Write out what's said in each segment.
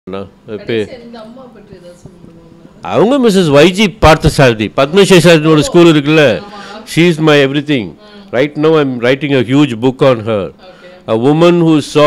இப்போ கடைசி இந்த அம்மா பற்றி ஏதாவது சொல்ல முடியுமா அவங்க மிஸ்ஸஸ் வைஜி பார்த்தசாரதி பத்மசேஷாரதியோட ஸ்கூல் இருக்குல்ல she is my everything right no I'm writing a huge book on her okay a woman who saw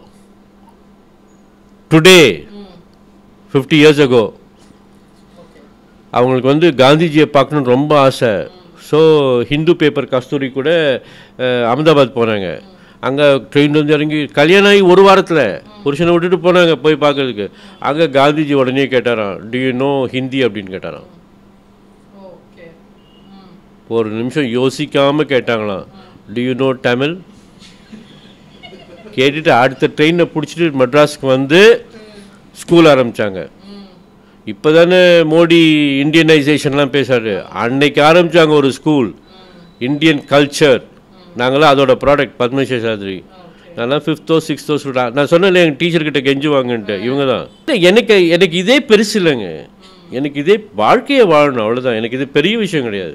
today fifty years ago அவங்களுக்கு வந்து காந்திஜியை பார்க்கணுன்னு ரொம்ப ஆசை ஸோ ஹிந்து பேப்பர் கஸ்தூரி கூட அஹ், அகமதாபாத் போனாங்க அங்கே ட்ரெயின் வந்து இறங்கி கல்யாணம் ஆகி ஒரு வாரத்தில் புருஷனை விட்டுட்டு போனாங்க போய் பார்க்கறதுக்கு அங்கே காந்திஜி உடனே கேட்டாராம் டு யூ நோ ஹிந்தி அப்படின்னு கேட்டாராம் ஓகே ம் ஒரு நிமிஷம் யோசிக்காமல் கேட்டாங்களாம் டு யூ நோ தமிழ் கேட்டுட்டு அடுத்த ட்ரெயினை பிடிச்சிட்டு மெட்ராஸ்க்கு வந்து ஸ்கூல் ஆரம்பித்தாங்க இப்போ தானே மோடி இந்தியனைசேஷன்லாம் பேசுறாரு அன்னைக்கு ஆரம்பித்தாங்க ஒரு ஸ்கூல் இந்தியன் கல்ச்சர் நாங்களாம் அதோட ப்ராடக்ட் பத்மசேஷாத்ரி நான்லாம் ஃபிஃப்த்தோ சிக்ஸ்த்தோ ஸ்டூடெண்ட் நான் சொன்னேன் எங்கள் டீச்சர்கிட்ட கெஞ்சுவாங்கன்ட்டு இவங்க தான் இல்ல, எனக்கு எனக்கு இதே பெருசு இல்லைங்க எனக்கு இதே வாழ்க்கையை வாழணும் அவ்வளோதான் எனக்கு இது பெரிய விஷயம் கிடையாது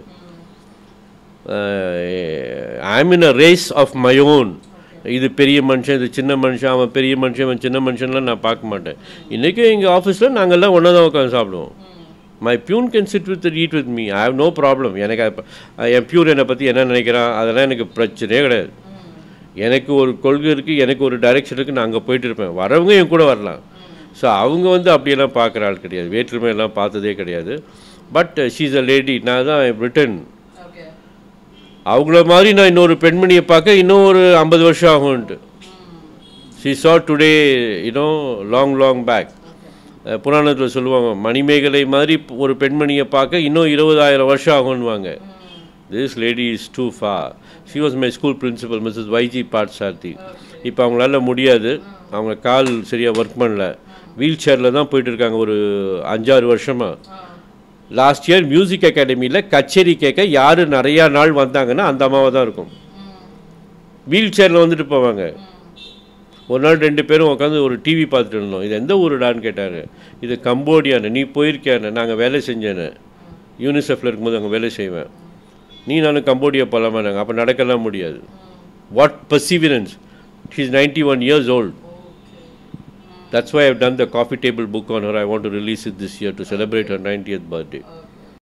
I'm in a race of my own இது பெரிய மனுஷன் இது சின்ன மனுஷன் அவன் பெரிய மனுஷன் அவன் சின்ன மனுஷன்லாம் நான் பார்க்க மாட்டேன் இன்றைக்கும் எங்கள் ஆஃபீஸில் நாங்கள்லாம் ஒன்றா தான் உட்காந்து சாப்பிடுவோம் my peon can sit with eat with me I have no problem எனக்கு அப்ப- என் பியூர் என்னை பற்றி என்ன நினைக்கிறான் அதெல்லாம் எனக்கு பிரச்சனையே கிடையாது எனக்கு ஒரு கொள்கை இருக்குது எனக்கு ஒரு டைரெக்ஷன் இருக்குது நான் அங்கே போயிட்டு இருப்பேன் வரவங்க என் கூட வரலாம் ஸோ அவங்க வந்து அப்படியெல்லாம் பார்க்குற ஆள் கிடையாது வேற்றுமையெல்லாம் பார்த்ததே கிடையாது பட் ஷீஸ் அ லேடி நான் தான் ரிட்டன் ஓகே அவங்கள மாதிரி நான் இன்னொரு பெண்மணியை பார்க்க இன்னும் ஒரு ஐம்பது வருஷம் ஆகும்ன்ட்டு she saw today you know long long back புராணத்தில் சொல்லுவாங்க மணிமேகலை மாதிரி ஒரு பெண்மணியை பார்க்க இன்னும் இருபதாயிரம் வருஷம் ஆகும்னுவாங்க this lady is too far she was my school principal Mrs YG Parthasarathy இப்போ அவங்களால முடியாது அவங்க கால் சரியாக ஒர்க் பண்ணல வீல் சேரில் தான் போயிட்டு இருக்காங்க ஒரு அஞ்சாறு வருஷமாக லாஸ்ட் இயர் மியூசிக் அகாடமியில் கச்சேரி கேட்க யார் நிறையா நாள் வந்தாங்கன்னா அந்த அம்மாவை தான் இருக்கும் வீல் சேரில் வந்துட்டு போவாங்க ஒரு நாள் ரெண்டு பேரும் உட்காந்து ஒரு டிவி பார்த்துட்டு இருந்தோம் இது எந்த ஊருடான்னு கேட்டார் இது கம்போடியான்னு நீ போயிருக்கியான்னு நாங்கள் வேலை செஞ்சேன்னு யூனிசெஃப்ல இருக்கும்போது அங்கே வேலை செய்வேன் நீ நானும் கம்போடியா போகலாமா நாங்கள் அப்போ நடக்கலாம் முடியாது what perseverance she's ninety one years old That's why I've done the coffee table book on her. I want to release it this year to celebrate her 90th birthday.